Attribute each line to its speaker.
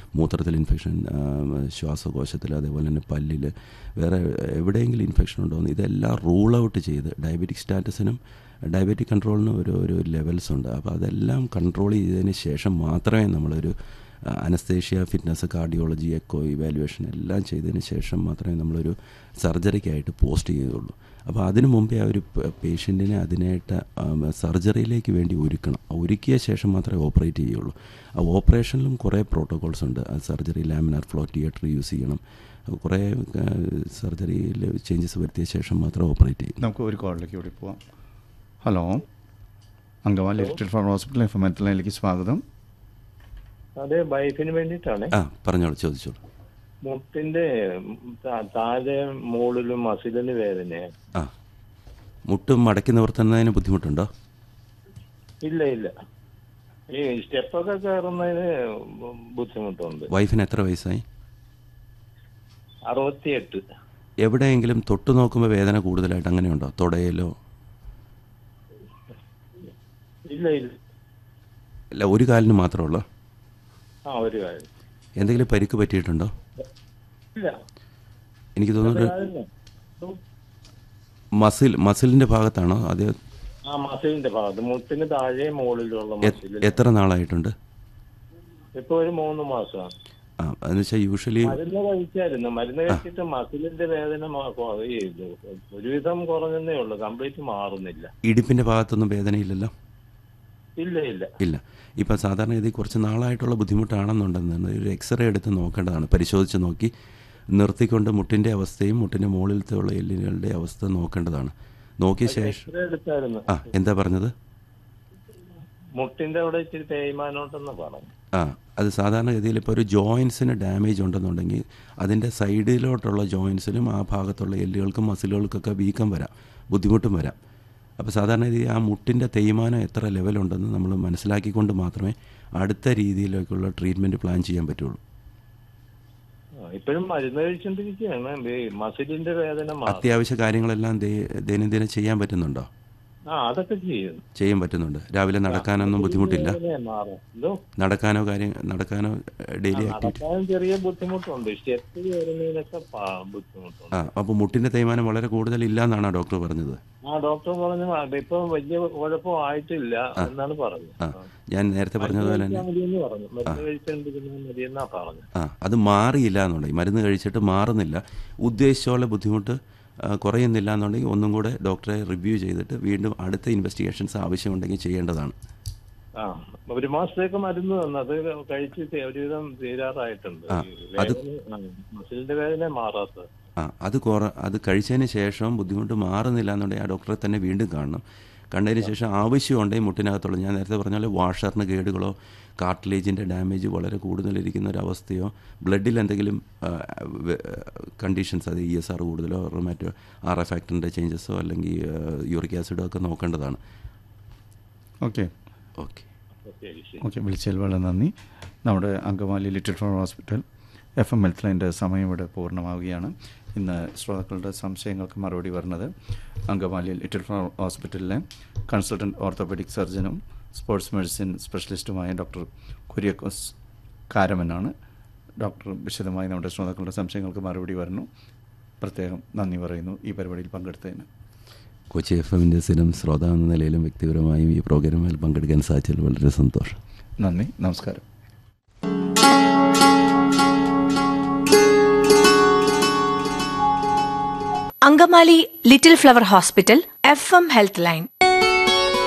Speaker 1: മൂത്രത്തിൽ ഇൻഫെക്ഷൻ ശ്വാസകോശത്തിൽ അതേപോലെ തന്നെ പല്ലിൽ വേറെ എവിടെയെങ്കിലും ഇൻഫെക്ഷൻ ഉണ്ടോ എന്ന് ഇതെല്ലാം റൂൾ ഔട്ട് ചെയ്ത് ഡയബറ്റിക് സ്റ്റാറ്റസിനും ഡയബറ്റിക് കൺട്രോളിനും ഒരു ഒരു ലെവൽസ് ഉണ്ട് അപ്പോൾ അതെല്ലാം കൺട്രോൾ ചെയ്തതിന് ശേഷം മാത്രമേ നമ്മളൊരു anaesthesia fitness cardiology echo evaluation എല്ലാം ചെയ്തതിന് ശേഷം മാത്രമേ നമ്മളൊരു സർജറിക്കായിട്ട് പോസ്റ്റ് ചെയ്യുകയുള്ളൂ അപ്പോൾ അതിനു മുമ്പേ ആ ഒരു പേഷ്യൻറ്റിനെ അതിനായിട്ട് സർജറിയിലേക്ക് വേണ്ടി ഒരുക്കണം ഒരുക്കിയ ശേഷം മാത്രമേ ഓപ്പറേറ്റ് ചെയ്യുള്ളൂ ആ ഓപ്പറേഷനിലും കുറേ പ്രോട്ടോകോൾസ് ഉണ്ട് ആ surgery laminar flow theatre use ചെയ്യണം കുറേ സർജറിയിൽ ചേഞ്ചസ് വരുത്തിയ ശേഷം മാത്രം ഓപ്പറേറ്റ് ചെയ്യും
Speaker 2: നമുക്ക് ഒരു കോളിലേക്ക് കൂടി പോവാം hello Angamaly Little Flower Hospital F M ലൈനിലേക്ക് സ്വാഗതം
Speaker 3: അതെ വൈഫിന് വേണ്ടിയിട്ടാണ്
Speaker 1: ആ പറഞ്ഞോളൂ ചോദിച്ചോളൂ
Speaker 3: മുട്ടിന്റെ താ- താഴെ മുകളിലും മസിലിന് വേദനയാണ്
Speaker 1: ആ മുട്ടും മടക്കി നിവർത്തുന്നതിന് ബുദ്ധിമുട്ടുണ്ടോ
Speaker 3: ഇല്ല ഇല്ല ഈ സ്റ്റെപ്പൊക്കെ കയറുന്നതിന് ബുദ്ധിമുട്ടുണ്ട്
Speaker 1: വൈഫിന് എത്ര വയസ്സായി
Speaker 3: അറുപത്തിയെട്ട്
Speaker 1: എവിടെയെങ്കിലും തൊട്ട് നോക്കുമ്പോൾ വേദന കൂടുതലായിട്ട് അങ്ങനെയുണ്ടോ തുടയിലോ
Speaker 3: ഇല്ല ഇല്ല
Speaker 1: അല്ല ഒരു കാലിന് മാത്രമേ ഉള്ളൂ
Speaker 3: ആ ഒരു കാര്യം
Speaker 1: എന്തെങ്കിലും പരിക്ക് പറ്റിയിട്ടുണ്ടോ
Speaker 3: ഇല്ല
Speaker 1: എനിക്ക് തോന്നുന്നു ഒരു
Speaker 3: കാലിന്.
Speaker 1: മസിൽ മസിലിൻ്റെ ഭാഗത്താണോ അത്
Speaker 3: ആ മസിലിന്റെ ഭാഗത്ത് മുട്ടിന് താഴെ മുകളിലുള്ള
Speaker 1: എ-
Speaker 3: മസിൽ
Speaker 1: എത്ര നാളായിട്ടുണ്ട്
Speaker 3: ഇപ്പൊ ഒരു മൂന്ന് മാസമാണ്
Speaker 1: ആ എന്ന് വെച്ചാൽ യൂഷ്വലി
Speaker 3: മരുന്ന് കഴിച്ചായിരുന്നു മരുന്ന് കഴിച്ചിട്ട് മസിലിന്റെ വേദന മാ- കൊ- ഈ ഇത് ഒരുവിധം കുറഞ്ഞതേ ഉള്ളൂ കംപ്ലീറ്റ് മാറുന്നില്ല
Speaker 1: ഇടുപ്പിൻ്റെ ഭാഗത്തൊന്നും വേദനയില്ലല്ലോ
Speaker 3: ഇല്ല ഇല്ല
Speaker 1: ഇല്ല ഇപ്പം സാധാരണ ഇത് കുറച്ച് നാളായിട്ടുള്ള ബുദ്ധിമുട്ടാണെന്നുണ്ടെന്ന് ഒരു എക്സ്റേ എടുത്ത് നോക്കേണ്ടതാണ് പരിശോധിച്ച് നോക്കി നിർത്തിക്കൊണ്ട് മുട്ടിൻ്റെ അവസ്ഥയും മുട്ടിൻ്റെ മുകളിലത്തെ ഉള്ള എല്ലുകളുടെ അവസ്ഥ നോക്കേണ്ടതാണ് നോക്കിയ ശേഷം
Speaker 3: എക്സ്റേ എടുത്തായിരുന്നു
Speaker 1: ആ എന്താ പറഞ്ഞത്
Speaker 3: മുട്ടിന്റെ അവിടെ ഇച്ചിരി തേയ്മാനോട്ടെന്ന് പറഞ്ഞു
Speaker 1: ആ അത് സാധാരണഗതിയിൽ ഇപ്പോൾ ഒരു ജോയിൻസിന് ഡാമേജ് ഉണ്ടെന്നുണ്ടെങ്കിൽ അതിൻ്റെ സൈഡിലോട്ടുള്ള ജോയിൻസിലും ആ ഭാഗത്തുള്ള എല്ലുകൾക്കും മസിലുകൾക്കൊക്കെ വീക്കം വരാം ബുദ്ധിമുട്ടും വരാം അപ്പോൾ സാധാരണ രീതി ആ മുട്ടിൻ്റെ തേയ്മാനം എത്ര ലെവലുണ്ടെന്ന് നമ്മൾ മനസ്സിലാക്കിക്കൊണ്ട് മാത്രമേ അടുത്ത രീതിയിലേക്കുള്ള ട്രീറ്റ്മെൻറ്റ് പ്ലാൻ ചെയ്യാൻ പറ്റുള്ളൂ
Speaker 3: ഇപ്പോഴും മരുന്ന് കഴിച്ചോണ്ടിരിക്കുകയാണ് ഈ മസിലിന്റെ വേദന മാറും
Speaker 1: അത്യാവശ്യ കാര്യങ്ങളെല്ലാം ദേ- ദൈനംദിനം ചെയ്യാൻ പറ്റുന്നുണ്ടോ
Speaker 3: ആ അതൊക്കെ ചെയ്യും
Speaker 1: ചെയ്യാൻ പറ്റുന്നുണ്ട് രാവിലെ നടക്കാനൊന്നും ബുദ്ധിമുട്ടില്ല
Speaker 3: വേദന മാറും എന്തോ
Speaker 1: നടക്കാനോ കാര്യം നടക്കാനോ ഡെയിലി ആക്ടിവിറ്റി
Speaker 3: നടക്കാനും ചെറിയ ബുദ്ധിമുട്ടുണ്ട് സ്റ്റെപ്പ് കയറുന്നതിനൊക്കെ പാ- ബുദ്ധിമുട്ടുണ്ട്
Speaker 1: ആ അപ്പോൾ മുട്ടിൻ്റെ തേയ്മാനം വളരെ കൂടുതലില്ല എന്നാണോ ഡോക്ടർ പറഞ്ഞത്
Speaker 3: ആ ഡോക്ടർ പറഞ്ഞു ഇപ്പൊ വലിയ കുഴപ്പം ആയിട്ടില്ല എന്നാണ് പറഞ്ഞത്
Speaker 1: ആ ഞാൻ നേരത്തെ പറഞ്ഞതുപോലെ തന്നെ
Speaker 3: മതിയെന്ന് പറഞ്ഞു മരുന്ന് കഴിച്ചോണ്ടിരുന്നാൽ മതിയെന്നാ പറഞ്ഞു
Speaker 1: ആ അത് മാറിയില്ല എന്നുണ്ടെങ്കിൽ മരുന്ന് കഴിച്ചിട്ട് മാറുന്നില്ല ഉദ്ദേശിച്ചുള്ള ബുദ്ധിമുട്ട് ആ, കുറയുന്നില്ല എന്നുണ്ടെങ്കിൽ ഒന്നും കൂടെ ഡോക്ടറെ റിവ്യൂ ചെയ്തിട്ട് വീണ്ടും അടുത്ത ഇൻവെസ്റ്റിഗേഷൻസ് ആവശ്യമുണ്ടെങ്കിൽ ചെയ്യേണ്ടതാണ്
Speaker 3: ആ ഒരു മാസത്തേക്ക് മരുന്ന് തന്നു അത് കഴിച്ച് തി- ഒരുവിധം തീരാറായിട്ടുണ്ട്
Speaker 1: ആ,
Speaker 3: ഈ
Speaker 1: അത്
Speaker 3: വേദന ആ, മസിലിന്റെ വേദന മാറാത്തത്
Speaker 1: ആ അത് കുറ അത് കഴിച്ചതിന് ശേഷം ബുദ്ധിമുട്ട് മാറുന്നില്ല എന്നുണ്ടെങ്കിൽ ആ ഡോക്ടറെ തന്നെ വീണ്ടും കാണണം കണ്ടതിന് ശേഷം ആവശ്യമുണ്ടെങ്കിൽ മുട്ടിനകത്തുള്ള ഞാൻ നേരത്തെ പറഞ്ഞ പോലെ വാഷറിന് കേടുകളോ കാർട്ടിലേജിൻ്റെ ഡാമേജ് വളരെ കൂടുതലിരിക്കുന്ന ഒരു അവസ്ഥയോ ബ്ലഡിൽ എന്തെങ്കിലും കണ്ടീഷൻസ് അത് ഇ എസ് ആർ കൂടുതലോ റൊമാറ്റോ ആർ എഫ് ഫാക്ടറിൻ്റെ ചേഞ്ചസോ അല്ലെങ്കിൽ യൂറിക് ആസിഡോ ഒക്കെ നോക്കേണ്ടതാണ്
Speaker 2: ഓക്കെ
Speaker 1: ഓക്കെ
Speaker 3: ശരി ശരി
Speaker 2: ഓക്കെ വിളിച്ചതിൽ വളരെ നന്ദി നമ്മുടെ Angamaly Little Flower Hospital F M health ലൈൻ്റെ സമയം ഇവിടെ പൂർണ്ണമാവുകയാണ് ഇന്ന് ശ്രോതാക്കളുടെ സംശയങ്ങൾക്ക് മറുപടി പറഞ്ഞത് അങ്കമാലി ലിറ്റിൽ ഫ്ലവർ ഹോസ്പിറ്റലിലെ കൺസൾട്ടൻറ്റ് ഓർത്തോപെഡിക് സർജനും സ്പോർട്സ് മെഡിസിൻ സ്പെഷ്യലിസ്റ്റുമായ ഡോക്ടർ കുര്യക്കോസ് കാരമനാണ് ഡോക്ടർ വിശദമായി നമ്മുടെ ശ്രോതാക്കളുടെ സംശയങ്ങൾക്ക് മറുപടി പറഞ്ഞു പ്രത്യേകം നന്ദി പറയുന്നു ഈ പരിപാടിയിൽ പങ്കെടുത്തതിന്
Speaker 1: കൊച്ചി എഫ് എമ്മിൻ്റെ സ്ഥിരം ശ്രോതാവ് എന്ന നിലയിലും വ്യക്തിപരമായും ഈ പ്രോഗ്രാമിൽ പങ്കെടുക്കാൻ സാധിച്ചതിൽ വളരെ സന്തോഷം
Speaker 2: നന്ദി നമസ്കാരം
Speaker 4: Angamaly Little Flower Hospital F M health line